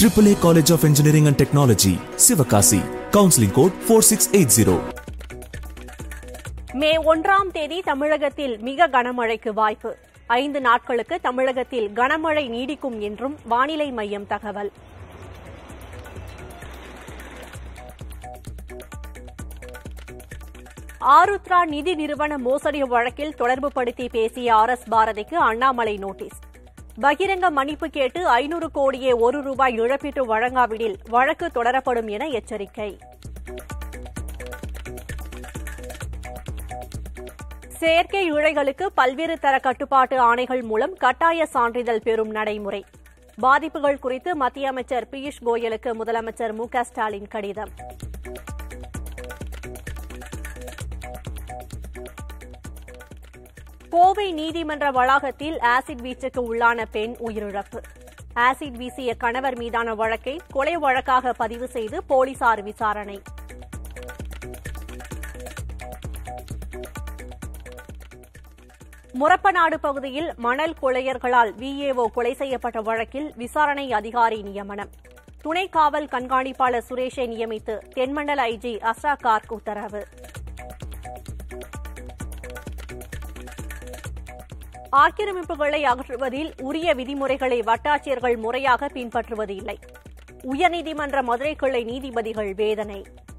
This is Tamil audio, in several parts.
AAA College of Engineering and Technology, Sivakasi. Counseling code 4680. மே ஒன்றாம் தேதி தமிழகத்தில் மிக கனமழைக்கு வாய்ப்பு ஐந்து நாட்களுக்கு தமிழகத்தில் கனமழை நீடிக்கும் என்றும் வானிலை மையம் தகவல் ஆருத்ரா நிதி நிறுவன மோசடி வழக்கில் தொடர்புபடுத்தி பேசிய ஆர் எஸ் பாரதிக்கு அண்ணாமலை நோட்டீஸ் பகிரங்க மன்னிப்பு கேட்டு ஐநூறு கோடியே ஒரு ரூபாய் இழப்பீட்டு வழங்காவிடில் வழக்கு தொடரப்படும் என எச்சரிக்கை செயற்கை இழைகளுக்கு பல்வேறு தர கட்டுப்பாட்டு ஆணைகள் மூலம் கட்டாய சான்றிதழ் பெறும் நடைமுறை பாதிப்புகள் குறித்து மத்திய அமைச்சர் பியூஷ் கோயலுக்கு முதலமைச்சர் மு க ஸ்டாலின் கடிதம் கோவை நீதிமன்ற வளாகத்தில் ஆசிட் வீச்சுக்கு உள்ளான பெண் உயிரிழப்பு ஆசிட் வீசிய கணவர் மீதான வழக்கை கொலை வழக்காக பதிவு செய்து போலீசார் விசாரணை முரப்பநாடு பகுதியில் மணல் கொள்ளையர்களால் விஏஓ கொலை செய்யப்பட்ட வழக்கில் விசாரணை அதிகாரி நியமனம் துணை காவல் கண்காணிப்பாளர் சுரேஷை நியமித்து தென்மண்டல ஐஜி அஸ்ரா கார்க் உத்தரவு ஆக்கிரமிப்புகளை அகற்றுவதில் உரிய விதிமுறைகளை வட்டாட்சியர்கள் முறையாக பின்பற்றுவது இல்லை உயர்நீதிமன்ற மதுரை கிளை நீதிபதிகள் வேதனை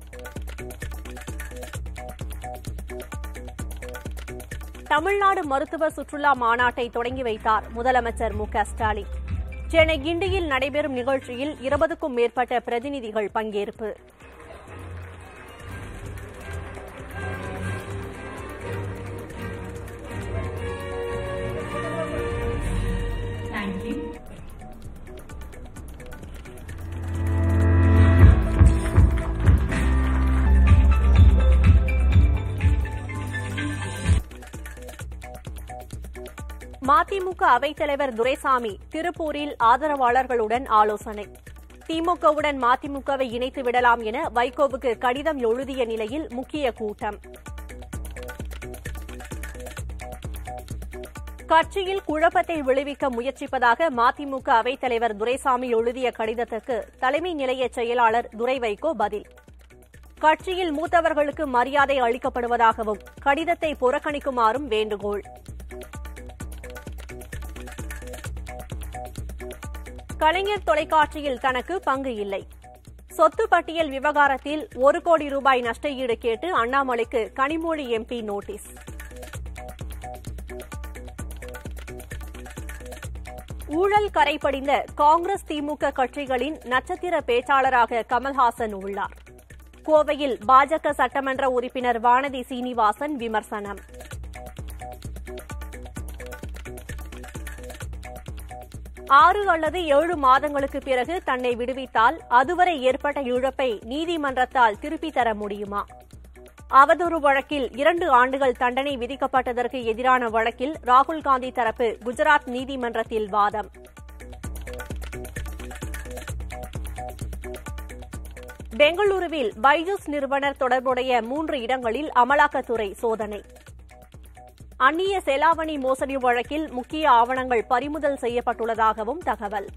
தமிழ்நாடு மருத்துவ சுற்றுலா மாநாட்டை தொடங்கி வைத்தார் முதலமைச்சர் மு க ஸ்டாலின் சென்னை கிண்டியில் நடைபெறும் நிகழ்ச்சியில் இருபதுக்கும் மேற்பட்ட பிரதிநிதிகள் பங்கேற்பு Thank you. மதிமுக அவைத்தலைவர் துரைசாமி திருப்பூரில் ஆதரவாளர்களுடன் ஆலோசனை திமுகவுடன் மதிமுகவை இணைத்து விடலாம் என வைகோவுக்கு கடிதம் எழுதிய நிலையில் முக்கிய கூட்டம் கட்சியில் குழப்பத்தை விளைவிக்க முயற்சிப்பதாக மதிமுக அவைத்தலைவர் துரைசாமி எழுதிய கடிதத்துக்கு தலைமை நிலைய செயலாளர் துரை வைகோ பதில் கட்சியில் மூத்தவர்களுக்கு மரியாதை அளிக்கப்படுவதாகவும் கடிதத்தை புறக்கணிக்குமாறும் வேண்டுகோள் கலைஞர் தொலைக்காட்சியில் தனக்கு பங்கு இல்லை சொத்து பட்டியல் விவகாரத்தில் ஒரு கோடி ரூபாய் நஷ்ட ஈடு கேட்டு அண்ணாமலைக்கு கனிமொழி எம்பி நோட்டீஸ் ஊழல் கரைபடிந்த காங்கிரஸ் திமுக கட்சிகளின் நட்சத்திர பேச்சாளராக கமல்ஹாசன் உள்ளார் கோவையில் பாஜக சட்டமன்ற உறுப்பினர் வானதி சீனிவாசன் விமர்சனம் ஆறு அல்லது ஏழு மாதங்களுக்கு பிறகு தன்னை விடுவித்தால் அதுவரை ஏற்பட்ட இழப்பை நீதிமன்றத்தால் திருப்பித் தர முடியுமா அவதூறு வழக்கில் இரண்டு ஆண்டுகள் தண்டனை விதிக்கப்பட்டதற்கு எதிரான வழக்கில் ராகுல் காந்தி தரப்பு குஜராத் நீதிமன்றத்தில் வாதம் பெங்களூருவில் பைஜூஸ் நிறுவனர் தொடர்புடைய மூன்று இடங்களில் அமலாக்கத்துறை சோதனை அந்நிய செலாவணி மோசடி வழக்கில் முக்கிய ஆவணங்கள் பறிமுதல் செய்யப்பட்டுள்ளதாகவும் தகவல்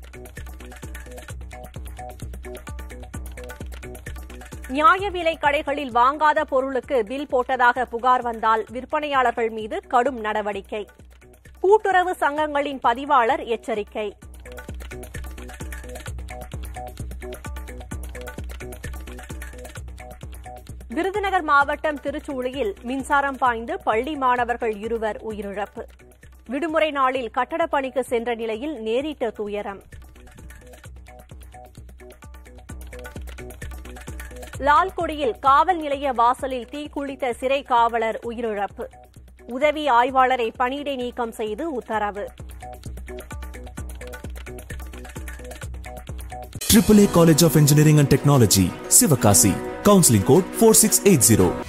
நியாய விலை கடைகளில் வாங்காத பொருளுக்கு பில் போட்டதாக புகார் வந்தால் விற்பனையாளர்கள் மீது கடும் நடவடிக்கை கூட்டுறவு சங்கங்களின் பதிவாளர் எச்சரிக்கை விருதுநகர் மாவட்டம் திருச்சூழியில் மின்சாரம் பாய்ந்து பள்ளி மாணவர்கள் இருவர் உயிரிழப்பு விடுமுறை நாளில் கட்டடப் பணிக்கு சென்ற நிலையில் நேரிட்ட துயரம் லால்குடியில் காவல் நிலைய வாசலில் தீக்குளித்த சிறை காவலர் உயிரிழப்பு உதவி ஆய்வாளரை பணியிடை நீக்கம் செய்து உத்தரவு AAA College of Engineering and Technology, Sivakasi. Counseling code 4680.